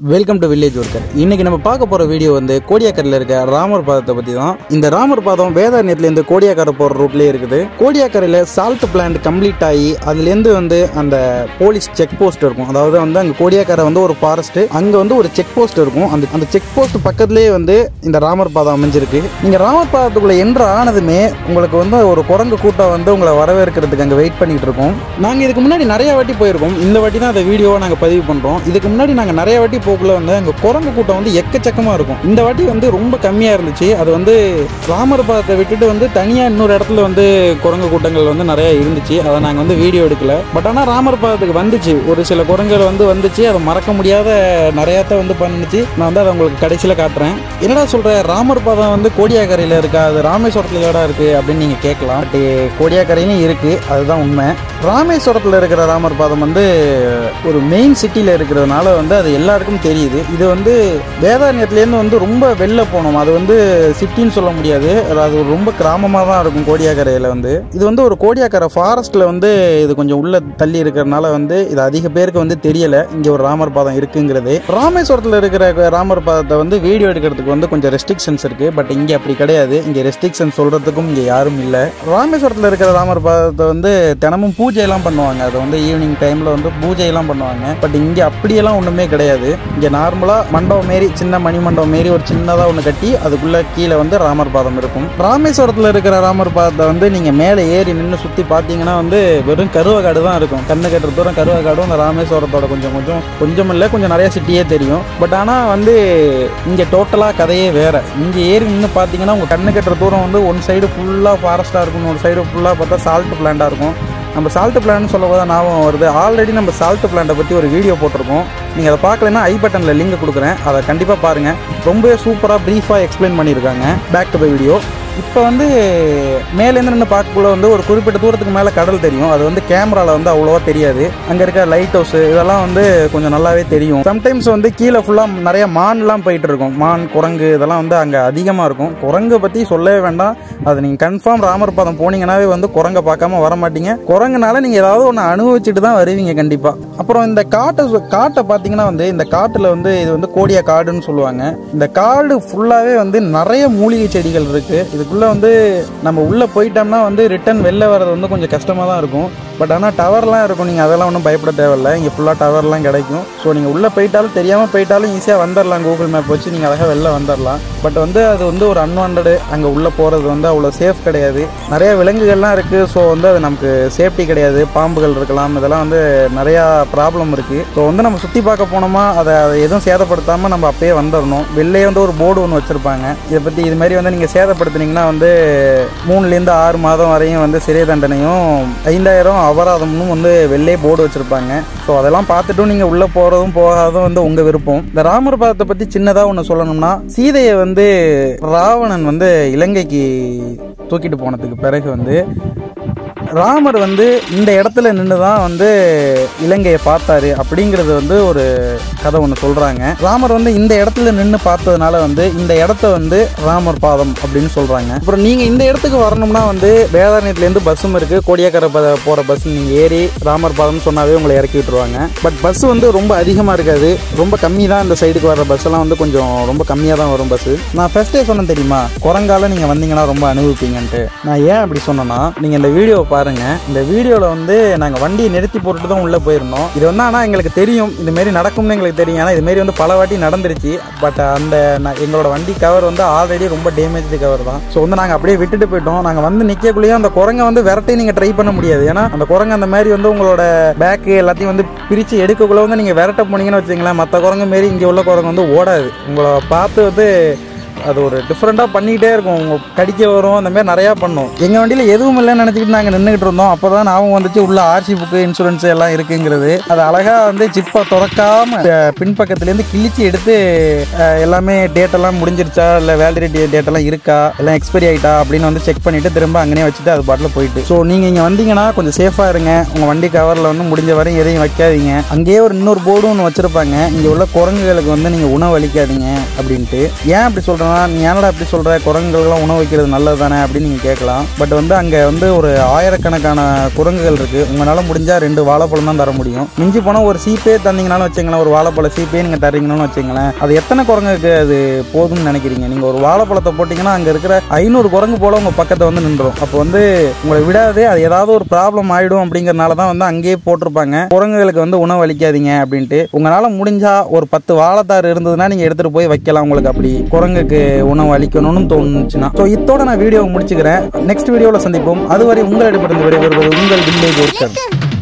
welcome to village worker இன்னைக்கு நம்ம பார்க்க போற வீடியோ வந்து கோடியாக்கரில் இருக்க ராமர் பாதத்தை பத்தி தான் இந்த ராமர் பாதம் வேதாரண்யத்துலேருந்து கோடியாக்கரை போற ரூட்லேயே இருக்குது கோடியாக்கரையில் சால்ட் பிளான்ட் கம்ப்ளீட் ஆகி அதுலேருந்து வந்து அந்த போலீஸ் செக் போஸ்ட் இருக்கும் அதாவது வந்து அங்கே கோடியாக்கரை வந்து ஒரு ஃபாரஸ்ட் அங்கே வந்து ஒரு செக் போஸ்ட் இருக்கும் அந்த அந்த செக் போஸ்ட் பக்கத்துலேயே வந்து இந்த ராமர் பாதம் அமைஞ்சிருக்கு நீங்க ராமர் பாதத்துக்குள்ள என்ற ஆனதுமே உங்களுக்கு வந்து ஒரு குரங்கு கூட்டம் வந்து உங்களை வரவேற்கிறதுக்கு அங்கே வெயிட் பண்ணிட்டு இருக்கோம் நாங்கள் இதுக்கு முன்னாடி நிறைய வாட்டி போயிருக்கோம் இந்த வாட்டி தான் அந்த வீடியோவை நாங்கள் பதிவு பண்ணுறோம் இதுக்கு முன்னாடி நாங்கள் நிறைய வாட்டி போக்குள்ள வந்து அங்கே குரங்கு கூட்டம் வந்து எக்கச்சக்கமாக இருக்கும் இந்த வாட்டி வந்து ரொம்ப கம்மியாக இருந்துச்சு அது வந்து ராமர் பாதத்தை விட்டுட்டு வந்து தனியாக இன்னொரு இடத்துல வந்து குரங்கு கூட்டங்கள் வந்து நிறைய இருந்துச்சு அதை நாங்கள் வந்து வீடியோ எடுக்கல பட் ஆனால் ராமர் பாதத்துக்கு வந்துச்சு ஒரு சில குரங்குகள் வந்து வந்துச்சு அதை மறக்க முடியாத நிறையாத்த வந்து பண்ணுச்சு நான் வந்து அதை உங்களுக்கு கடைசியில் காட்டுறேன் என்னடா சொல்கிற ராமர் பாதம் வந்து கோடியாக்கரையில் இருக்கா அது ராமேஸ்வரத்தில் ஏடா இருக்குது அப்படின்னு நீங்கள் கேட்கலாம் பட் கோடியாக்கரையிலும் இருக்குது அதுதான் உண்மை ராமேஸ்வரத்தில் இருக்கிற ராமர் பாதம் வந்து ஒரு மெயின் சிட்டியில் இருக்கிறதுனால வந்து அது எல்லாருக்கும் தெரியுது இது வந்து வேதாரண்யத்துலேருந்து வந்து ரொம்ப வெளில போகணும் அது வந்து சிட்டின்னு சொல்ல முடியாது அது ஒரு ரொம்ப கிராமமாக தான் இருக்கும் கோடியாக்கரையில் வந்து இது வந்து ஒரு கோடியாக்கரை ஃபாரஸ்ட்டில் வந்து இது கொஞ்சம் உள்ள தள்ளி இருக்கிறதுனால வந்து இது அதிக பேருக்கு வந்து தெரியலை இங்கே ஒரு ராமர் பாதம் இருக்குங்கிறது ராமேஸ்வரத்தில் இருக்கிற ராமர் பாதத்தை வந்து வீடியோ எடுக்கிறதுக்கு வந்து கொஞ்சம் ரெஸ்ட்ரிக்ஷன்ஸ் இருக்குது பட் இங்கே அப்படி கிடையாது இங்கே ரெஸ்ட்ரிக்ஷன் சொல்கிறதுக்கும் இங்கே யாரும் இல்லை ராமேஸ்வரத்தில் இருக்கிற ராமர் பாதத்தை வந்து தினமும் பூஜையெல்லாம் பண்ணுவாங்க அது வந்து ஈவினிங் டைமில் வந்து பூஜையெல்லாம் பண்ணுவாங்க பட் இங்கே அப்படியெல்லாம் ஒன்றுமே கிடையாது இங்கே நார்மலாக மண்டபம் மாரி சின்ன மணி மண்டபம் மாரி ஒரு சின்னதாக ஒன்று கட்டி அதுக்குள்ளே கீழே வந்து ராமர் பாதம் இருக்கும் ராமேஸ்வரத்தில் இருக்கிற ராமர் பாதத்தை வந்து நீங்கள் மேலே ஏறி நின்று சுற்றி பார்த்தீங்கன்னா வந்து வெறும் கருவக்காடு தான் இருக்கும் கண்ணு கட்டுற தூரம் கருவக்காடும் இந்த ராமேஸ்வரத்தோட கொஞ்சம் கொஞ்சம் கொஞ்சம் இல்லை கொஞ்சம் நிறைய சிட்டியே தெரியும் பட் ஆனால் வந்து இங்கே டோட்டலாக கதையே வேற இங்கே ஏறி நின்று பார்த்தீங்கன்னா உங்கள் கண்ணு கட்டுற தூரம் வந்து ஒன் சைடு ஃபுல்லாக ஃபாரஸ்ட்டாக இருக்கும் ஒரு சைடு ஃபுல்லாக பார்த்தா சால்ட் பிளான்ட்டாக இருக்கும் நம்ம சால்ட் பிளான் சொல்ல போது ஞாபகம் வருது ஆல்ரெடி நம்ம சால்ட் பிளான்ட்டை பற்றி ஒரு வீடியோ போட்டிருக்கோம் நீங்கள் அதை பார்க்கலன்னா ஐ பட்டனில் லிங்க் கொடுக்குறேன் அதை கண்டிப்பாக பாருங்கள் ரொம்பவே சூப்பராக ப்ரீஃபாக எக்ஸ்பிளைன் பண்ணியிருக்காங்க பேக் டு த வீடியோ இப்போ வந்து மேலேருந்து நின்று பார்க்கக்குள்ள வந்து ஒரு குறிப்பிட்ட தூரத்துக்கு மேலே கடல் தெரியும் அது வந்து கேமராவில் வந்து அவ்வளோவா தெரியாது அங்கே இருக்க லைட் ஹவுஸ் இதெல்லாம் வந்து கொஞ்சம் நல்லாவே தெரியும் சம்டைம்ஸ் வந்து கீழே ஃபுல்லாக நிறைய மான்லாம் போயிட்டு இருக்கும் மான் குரங்கு இதெல்லாம் வந்து அங்கே அதிகமாக இருக்கும் குரங்கை பற்றி சொல்லவே வேண்டாம் அது நீங்கள் கன்ஃபார்ம் ராமர் பாதம் போனீங்கன்னாவே வந்து குரங்கை பார்க்காம வர மாட்டீங்க குரங்குனால நீங்கள் ஏதாவது ஒன்று அனுபவிச்சுட்டு தான் வருவீங்க கண்டிப்பாக அப்புறம் இந்த காட்டை காட்டை பார்த்தீங்கன்னா வந்து இந்த காட்டில் வந்து இது வந்து கோடியா காடுன்னு சொல்லுவாங்க இந்த காடு ஃபுல்லாகவே வந்து நிறைய மூலிகை செடிகள் இருக்குது இதுக்குள்ளே வந்து நம்ம உள்ளே போயிட்டோம்னா வந்து ரிட்டன் வெளில வர்றது வந்து கொஞ்சம் கஷ்டமாக தான் இருக்கும் பட் ஆனால் டவர்லாம் இருக்கும் நீங்கள் அதெல்லாம் ஒன்றும் பயப்பட தேவையில்ல இங்கே ஃபுல்லாக டவர்லாம் கிடைக்கும் ஸோ நீங்கள் உள்ளே போயிட்டாலும் தெரியாமல் போயிட்டாலும் ஈஸியாக வந்துடலாம் கூகுள் மேப் வச்சு நீங்கள் அழகாக வெளில வந்துடலாம் பட் வந்து அது வந்து ஒரு அன்வான்டு அங்கே உள்ளே போகிறது வந்து அவ்வளோ சேஃப் கிடையாது நிறைய விலங்குகள்லாம் இருக்குது ஸோ வந்து அது நமக்கு சேஃப்டி கிடையாது பாம்புகள் இருக்கலாம் இதெல்லாம் வந்து நிறையா ப்ராப்ளம் இருக்குது ஸோ வந்து நம்ம சுற்றி பார்க்க போனோமா அதை அதை எதுவும் சேதப்படுத்தாமல் நம்ம அப்பயே வந்துடணும் வெளிலே வந்து ஒரு போர்டு ஒன்று வச்சுருப்பாங்க இதை பற்றி இது மாதிரி வந்து நீங்கள் சேதப்படுத்துனீங்கன்னா வந்து மூணுலேருந்து ஆறு மாதம் வரையும் வந்து சிறை தண்டனையும் ஐந்தாயிரம் அபராதம்னு வந்து வெள்ளே போர்டு வச்சுருப்பாங்க ஸோ அதெல்லாம் பார்த்துட்டும் நீங்கள் உள்ளே போகிறதும் போகாததும் வந்து உங்கள் விருப்பம் இந்த ராமர் பாதத்தை பற்றி சின்னதாக ஒன்று சொல்லணும்னா சீதையை வந்து ராவணன் வந்து இலங்கைக்கு தூக்கிட்டு போனதுக்கு பிறகு வந்து ராமர் வந்து இந்த இடத்துல நின்று தான் வந்து இலங்கையை பார்த்தாரு அப்படிங்கிறது வந்து ஒரு கதை ஒன்று சொல்கிறாங்க ராமர் வந்து இந்த இடத்துல நின்று பார்த்ததுனால வந்து இந்த இடத்த வந்து ராமர் பாதம் அப்படின்னு சொல்கிறாங்க அப்புறம் நீங்கள் இந்த இடத்துக்கு வரணும்னா வந்து வேதாரண்யத்துலேருந்து பஸ்ஸும் இருக்குது கோடியாக்கரை ப போகிற பஸ் நீங்கள் ஏறி ராமர் பாதம்னு சொன்னாவே உங்களை இறக்கி விட்டுருவாங்க பட் பஸ் வந்து ரொம்ப அதிகமாக இருக்காது ரொம்ப கம்மி தான் இந்த சைடுக்கு வர பஸ் எல்லாம் வந்து கொஞ்சம் ரொம்ப கம்மியாக தான் வரும் பஸ் நான் ஃபர்ஸ்டே சொன்னேன் தெரியுமா குரங்கால நீங்கள் வந்தீங்கன்னா ரொம்ப அனுபவிப்பீங்கன்ட்டு நான் ஏன் அப்படி சொன்னேன்னா நீங்கள் இந்த வீடியோவை பாருங்க இந்த வீடியோவில் வந்து நாங்கள் வண்டியை நிறுத்தி போட்டுட்டு தான் உள்ளே போயிருந்தோம் இது வந்து ஆனால் எங்களுக்கு தெரியும் இது மாரி நடக்கும்னு எங்களுக்கு தெரியும் ஆனால் இது மாரி வந்து பல வாட்டி நடந்துருச்சு பட் அந்த ந- எங்களோட வண்டி கவர் வந்து ஆல்ரெடி ரொம்ப டேமேஜ் கவர் தான் ஸோ வந்து நாங்கள் அப்படியே விட்டுட்டு போயிட்டோம் நாங்கள் வந்து நிற்கக்குள்ளேயே அந்த குரங்கை வந்து விரட்டி நீங்கள் ட்ரை பண்ண முடியாது ஏன்னா அந்த குரங்கு அந்த மாதிரி வந்து உங்களோட பேக்கு எல்லாத்தையும் வந்து பிரித்து எடுக்கக்குள்ள வந்து நீங்கள் விரட்ட போனீங்கன்னு வச்சுங்களேன் மற்ற குரங்கு மாரி இங்கே உள்ள குரங்கு வந்து ஓடாது உங்களை பார்த்து வந்து அது ஒரு டிஃப்ரெண்ட்டாக பண்ணிக்கிட்டே இருக்கும் உங்க கடிக்க வரும் அந்த மாதிரி நிறையா பண்ணும் எங்கள் வண்டியில் எதுவும் இல்லைன்னு நினச்சிக்கிட்டு நாங்கள் நின்றுக்கிட்டு இருந்தோம் அப்போ தான் ஞாபகம் வந்துச்சு உள்ள ஆர்சி புக்கு இன்சூரன்ஸ் எல்லாம் இருக்குங்கிறது அது அழகாக வந்து சிப்பை திறக்காம அஹ், பின்பக்கத்துலேருந்து கிழிச்சு எடுத்து அஹ், எல்லாமே டேட்டெல்லாம் முடிஞ்சிருச்சா இல்லை வேலிடிட்டி டேட்டெல்லாம் இருக்கா எல்லாம் எக்ஸ்பைரி ஆகிட்டா அப்படின்னு வந்து செக் பண்ணிவிட்டு திரும்ப அங்கேயே வச்சுட்டு அது பாட்டில் போயிட்டு ஸோ நீங்கள் இங்கே வந்தீங்கன்னா கொஞ்சம் சேஃபாக இருங்க உங்கள் வண்டி கவரில் வந்து முடிஞ்ச வரையும் எதையும் வைக்காதீங்க அங்கேயே ஒரு இன்னொரு போர்டும் ஒன்று வச்சுருப்பாங்க இங்கே உள்ள குரங்குகளுக்கு வந்து நீங்கள் உணவு அளிக்காதீங்க அப்படின்ட்டு ஏன் அப்படி சொல்கிறேன் கேட்டோம்னா நீ ஏனடா அப்படி சொல்கிற குரங்குகளுக்கெல்லாம் உணவு வைக்கிறது நல்லது தானே அப்படின்னு நீங்கள் கேட்கலாம் பட் வந்து அங்கே வந்து ஒரு ஆயிரக்கணக்கான குரங்குகள் இருக்குது உங்களால் முடிஞ்சால் ரெண்டு வாழைப்பழம் தான் தர முடியும் மிஞ்சி போனால் ஒரு சீப்பே தந்தீங்கனாலும் வச்சுங்களேன் ஒரு வாழைப்பழ சீப்பே நீங்கள் தரீங்கன்னு வச்சுங்களேன் அது எத்தனை குரங்குக்கு அது போதும்னு நினைக்கிறீங்க நீங்கள் ஒரு வாழைப்பழத்தை போட்டிங்கன்னா அங்கே இருக்கிற ஐநூறு குரங்கு போல் உங்கள் பக்கத்தை வந்து நின்றுடும் அப்போ வந்து உங்களை விடாது அது ஏதாவது ஒரு ப்ராப்ளம் ஆகிடும் அப்படிங்கறனால தான் வந்து அங்கேயே போட்டிருப்பாங்க குரங்குகளுக்கு வந்து உணவு அளிக்காதீங்க அப்படின்ட்டு உங்களால் முடிஞ்சா ஒரு பத்து வாழைத்தார் இருந்ததுன்னா நீங்கள் எடுத்துகிட்டு போய் வைக்கலாம் உங்களுக்கு அப்படி குரங்குக்கு உணவு அளிக்கணும்னு தோணுச்சுன்னா ஸோ இத்தோட நான் வீடியோ முடிச்சுக்கிறேன் நெக்ஸ்ட் வீடியோவில் சந்திப்போம் அதுவரை உங்களிடமிருந்து விடைபெறுவது உங்கள் வில்லேஜ் ஒர்க்கர்